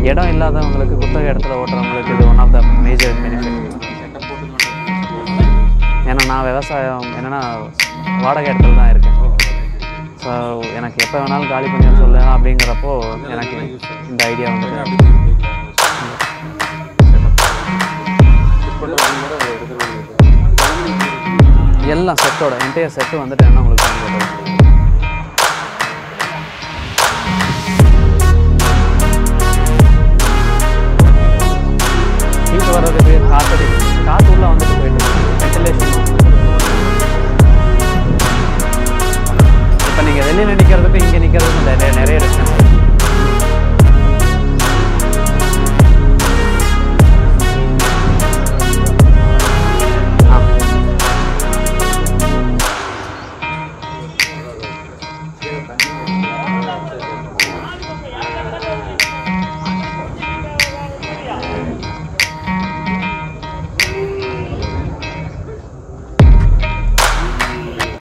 இடம் இல்லாதவங்களுக்கு குத்தகை இடத்துல ஓட்டுறவங்களுக்கு இது one of the major benefit ஏன்னா நான் விவசாயம் என்னென்னா வாடகை இடத்துல தான் இருக்கேன் ஸோ எனக்கு எப்போ வேணாலும் காலி பண்ணி சொல்லலாம் அப்படிங்கிறப்போ எனக்கு இந்த ஐடியா வந்துட்டு எல்லாம் செட்டோட என்டையர் செட்டு வந்துட்டு என்ன உங்களுக்கு பண்ணி கொடுக்குறது ஹீட் வர்றதுக்கு காற்றடி காற்று உள்ள வந்துட்டு போயிட்டு வென்டிலேஷன் இப்போ நீங்கள் வெளியில் நிற்கிறதுக்கும் இங்கே நிற்கிறதுக்கும் நிறைய நிறைய டிஃப்ரென்ஸ்